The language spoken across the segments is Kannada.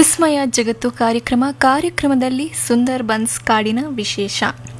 ವಿಸ್ಮಯ ಜಗತ್ತು ಕಾರ್ಯಕ್ರಮ ಕಾರ್ಯಕ್ರಮದಲ್ಲಿ ಸುಂದರ್ ಬನ್ಸ್ ಕಾಡಿನ ವಿಶೇಷ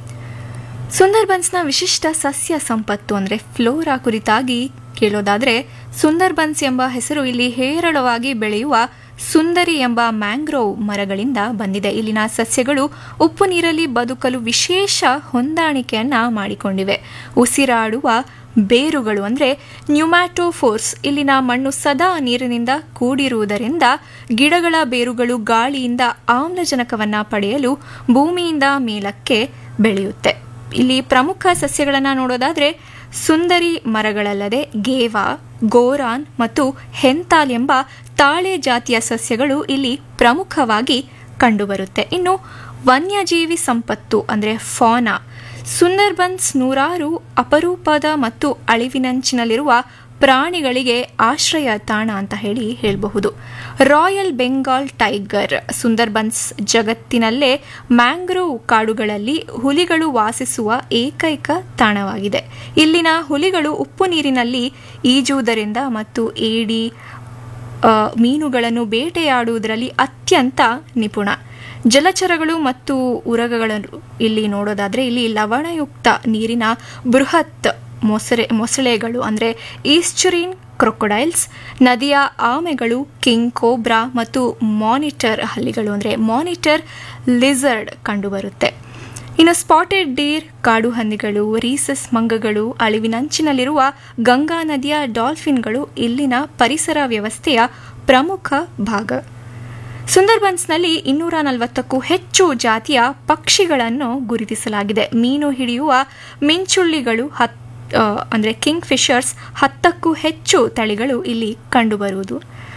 ಸುಂದರ್ ಬನ್ಸ್ನ ವಿಶಿಷ್ಟ ಸಸ್ಯ ಸಂಪತ್ತು ಅಂದರೆ ಫ್ಲೋರಾ ಕುರಿತಾಗಿ ಕೇಳೋದಾದ್ರೆ ಸುಂದರ್ ಬನ್ಸ್ ಎಂಬ ಹೆಸರು ಇಲ್ಲಿ ಹೇರಳವಾಗಿ ಬೆಳೆಯುವ ಸುಂದರಿ ಎಂಬ ಮ್ಯಾಂಗ್ರೋವ್ ಮರಗಳಿಂದ ಬಂದಿದೆ ಇಲ್ಲಿನ ಸಸ್ಯಗಳು ಉಪ್ಪು ನೀರಲ್ಲಿ ಬದುಕಲು ವಿಶೇಷ ಹೊಂದಾಣಿಕೆಯನ್ನ ಮಾಡಿಕೊಂಡಿವೆ ಉಸಿರಾಡುವ ಬೇರುಗಳು ಅಂದರೆ ನ್ಯೂಮ್ಯಾಟೋಫೋರ್ಸ್ ಇಲ್ಲಿನ ಮಣ್ಣು ಸದಾ ನೀರಿನಿಂದ ಕೂಡಿರುವುದರಿಂದ ಗಿಡಗಳ ಬೇರುಗಳು ಗಾಳಿಯಿಂದ ಆಮ್ಲಜನಕವನ್ನು ಪಡೆಯಲು ಭೂಮಿಯಿಂದ ಮೇಲಕ್ಕೆ ಬೆಳೆಯುತ್ತೆ ಇಲ್ಲಿ ಪ್ರಮುಖ ಸಸ್ಯಗಳನ್ನು ನೋಡೋದಾದ್ರೆ ಸುಂದರಿ ಮರಗಳಲ್ಲದೆ ಗೇವಾ ಗೋರಾನ್ ಮತ್ತು ಹೆಂತಾಲ್ ಎಂಬ ತಾಳೆ ಜಾತಿಯ ಸಸ್ಯಗಳು ಇಲ್ಲಿ ಪ್ರಮುಖವಾಗಿ ಕಂಡುಬರುತ್ತೆ ಇನ್ನು ವನ್ಯಜೀವಿ ಸಂಪತ್ತು ಅಂದರೆ ಫಾನಾ ಸುಂದರ್ಬನ್ಸ್ ನೂರಾರು ಅಪರೂಪದ ಮತ್ತು ಅಳಿವಿನಂಚಿನಲ್ಲಿರುವ ಪ್ರಾಣಿಗಳಿಗೆ ಆಶ್ರಯ ತಾಣ ಅಂತ ಹೇಳಿ ಹೇಳಬಹುದು ರಾಯಲ್ ಬೆಂಗಾಲ್ ಟೈಗರ್ ಸುಂದರ್ಬನ್ಸ್ ಜಗತ್ತಿನಲ್ಲೇ ಮ್ಯಾಂಗ್ರೋವ್ ಕಾಡುಗಳಲ್ಲಿ ಹುಲಿಗಳು ವಾಸಿಸುವ ಏಕೈಕ ತಾಣವಾಗಿದೆ ಇಲ್ಲಿನ ಹುಲಿಗಳು ಉಪ್ಪು ನೀರಿನಲ್ಲಿ ಈಜುವುದರಿಂದ ಮತ್ತು ಏಡಿ ಆ, ಮೀನುಗಳನ್ನು ಬೇಟೆಯಾಡುವುದರಲ್ಲಿ ಅತ್ಯಂತ ನಿಪುಣ ಜಲಚರಗಳು ಮತ್ತು ಉರಗಗಳನ್ನು ಇಲ್ಲಿ ನೋಡೋದಾದ್ರೆ ಇಲ್ಲಿ ಲವಣಯುಕ್ತ ನೀರಿನ ಬೃಹತ್ ಮೊಸರೆ ಮೊಸಳೆಗಳು ಅಂದರೆ ಈಸ್ಚುರಿನ್ ಕ್ರೊಕೊಡೈಲ್ಸ್ ನದಿಯ ಆಮೆಗಳು ಕಿಂಗ್ ಕೋಬ್ರಾ ಮತ್ತು ಮಾನಿಟರ್ ಹಲ್ಲಿಗಳು ಅಂದರೆ ಮಾನಿಟರ್ ಲಿಸರ್ಡ್ ಕಂಡುಬರುತ್ತೆ ಇನ್ನು ಸ್ಪಾಟೆಡ್ ಡೀರ್ ಕಾಡು ಹಂದಿಗಳು ರೀಸಸ್ ಮಂಗಗಳು ಅಳಿವಿನಂಚಿನಲ್ಲಿರುವ ಗಂಗಾ ನದಿಯ ಡಾಲ್ಫಿನ್ಗಳು ಇಲ್ಲಿನ ಪರಿಸರ ವ್ಯವಸ್ಥೆಯ ಪ್ರಮುಖ ಭಾಗ ಸುಂದರ್ಬನ್ಸ್ನಲ್ಲಿ ಇನ್ನೂರ ನಲವತ್ತಕ್ಕೂ ಹೆಚ್ಚು ಜಾತಿಯ ಪಕ್ಷಿಗಳನ್ನು ಗುರುತಿಸಲಾಗಿದೆ ಮೀನು ಹಿಡಿಯುವ ಮಿಂಚುಳ್ಳಿಗಳು ಹತ್ ಆ, ಅಂದರೆ ಕಿಂಗ್ ಫಿಶರ್ಸ್ ಹತ್ತಕ್ಕೂ ಹೆಚ್ಚು ತಳಿಗಳು ಇಲ್ಲಿ ಕಂಡುಬರುವುದು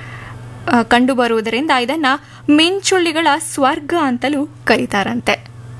ಆ, ಕಂಡುಬರುವುದರಿಂದ ಇದನ್ನು ಮಿಂಚುಳ್ಳಿಗಳ ಸ್ವರ್ಗ ಅಂತಲೂ ಕರೀತಾರಂತೆ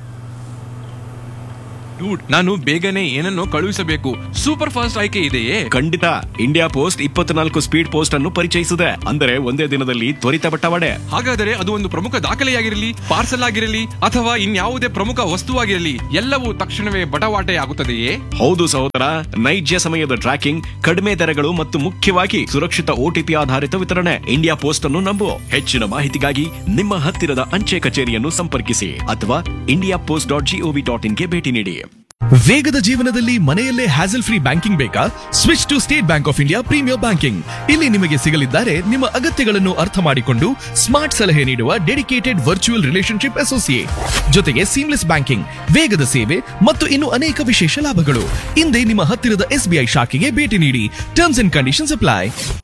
ಡೂಡ್ ನಾನು ಬೇಗನೆ ಏನನ್ನೋ ಕಳುಹಿಸಬೇಕು ಸೂಪರ್ ಫಾಸ್ಟ್ ಆಯ್ಕೆ ಇದೆಯೇ ಖಂಡಿತ ಇಂಡಿಯಾ ಪೋಸ್ಟ್ ಇಪ್ಪತ್ನಾಲ್ಕು ಸ್ಪೀಡ್ ಪೋಸ್ಟ್ ಅನ್ನು ಪರಿಚಯಿಸಿದೆ ಅಂದರೆ ಒಂದೇ ದಿನದಲ್ಲಿ ತ್ವರಿತ ಬಟ್ಟವಾಡೆ ಹಾಗಾದರೆ ಅದು ಒಂದು ಪ್ರಮುಖ ದಾಖಲೆಯಾಗಿರಲಿ ಪಾರ್ಸಲ್ ಆಗಿರಲಿ ಅಥವಾ ಇನ್ಯಾವುದೇ ಪ್ರಮುಖ ವಸ್ತುವಾಗಿರಲಿ ಎಲ್ಲವೂ ತಕ್ಷಣವೇ ಬಟವಾಟೆ ಆಗುತ್ತದೆಯೇ ಹೌದು ಸಹೋದರ ನೈಜ ಸಮಯದ ಟ್ರ್ಯಾಕಿಂಗ್ ಕಡಿಮೆ ದರಗಳು ಮತ್ತು ಮುಖ್ಯವಾಗಿ ಸುರಕ್ಷಿತ ಓಟಿಪಿ ಆಧಾರಿತ ವಿತರಣೆ ಇಂಡಿಯಾ ಪೋಸ್ಟ್ ಅನ್ನು ನಂಬು ಹೆಚ್ಚಿನ ಮಾಹಿತಿಗಾಗಿ ನಿಮ್ಮ ಹತ್ತಿರದ ಅಂಚೆ ಕಚೇರಿಯನ್ನು ಸಂಪರ್ಕಿಸಿ ಅಥವಾ India post dot G O V dot ಇನ್ಗೆ ಭೇಟಿ ನೀಡಿ ವೇಗದ ಜೀವನದಲ್ಲಿ ಮನೆಯಲ್ಲೇ ಹ್ಯಾಸಲ್ ಫ್ರೀ ಬ್ಯಾಂಕಿಂಗ್ ಬೇಕಾ switch to State Bank of India premier banking ಇಲ್ಲಿ ನಿಮಗೆ ಸಿಗಲಿದ್ದಾರೆ ನಿಮ್ಮ ಅಗತ್ಯಗಳನ್ನು ಅರ್ಥ ಮಾಡಿಕೊಂಡು ಸ್ಮಾರ್ಟ್ ಸಲಹೆ ನೀಡುವ ಡೆಡಿಕೇಟೆಡ್ ವರ್ಚುವಲ್ ರಿಲೇಶನ್ಶಿಪ್ ಅಸೋಸಿಯೇಟ್ ಜೊತೆಗೆ ಸೀಮ್ಲೆಸ್ ಬ್ಯಾಂಕಿಂಗ್ ವೇಗದ ಸೇವೆ ಮತ್ತು ಇನ್ನು ಅನೇಕ ವಿಶೇಷ ಲಾಭಗಳು ಹಿಂದೆ ನಿಮ್ಮ ಹತ್ತಿರದ ಎಸ್ಬಿಐ ಶಾಖೆಗೆ ಭೇಟಿ ನೀಡಿ ಟರ್ಮ್ಸ್ ಅಂಡ್ ಕಂಡೀಷನ್ಸ್ ಅಪ್ಲೈ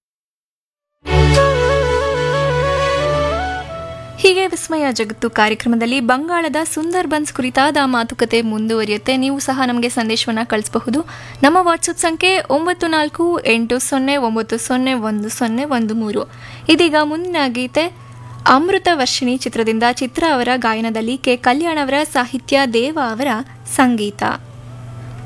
ಹೀಗೆ ವಿಸ್ಮಯ ಜಗತ್ತು ಕಾರ್ಯಕ್ರಮದಲ್ಲಿ ಬಂಗಾಳದ ಸುಂದರ್ಬನ್ಸ್ ಕುರಿತಾದ ಮಾತುಕತೆ ಮುಂದುವರಿಯುತ್ತೆ ನೀವು ಸಹ ನಮಗೆ ಸಂದೇಶವನ್ನು ಕಳಿಸಬಹುದು ನಮ್ಮ ವಾಟ್ಸಪ್ ಸಂಖ್ಯೆ ಒಂಬತ್ತು ನಾಲ್ಕು ಎಂಟು ಸೊನ್ನೆ ಒಂಬತ್ತು ಸೊನ್ನೆ ಒಂದು ಸೊನ್ನೆ ಒಂದು ಮೂರು ಇದೀಗ ಮುಂದಿನ ಗೀತೆ ಅಮೃತ ವರ್ಷಿಣಿ ಚಿತ್ರದಿಂದ ಚಿತ್ರ ಅವರ ಗಾಯನದಲ್ಲಿ ಕೆ ಕಲ್ಯಾಣ್ ಅವರ ಸಾಹಿತ್ಯ ದೇವ ಅವರ ಸಂಗೀತ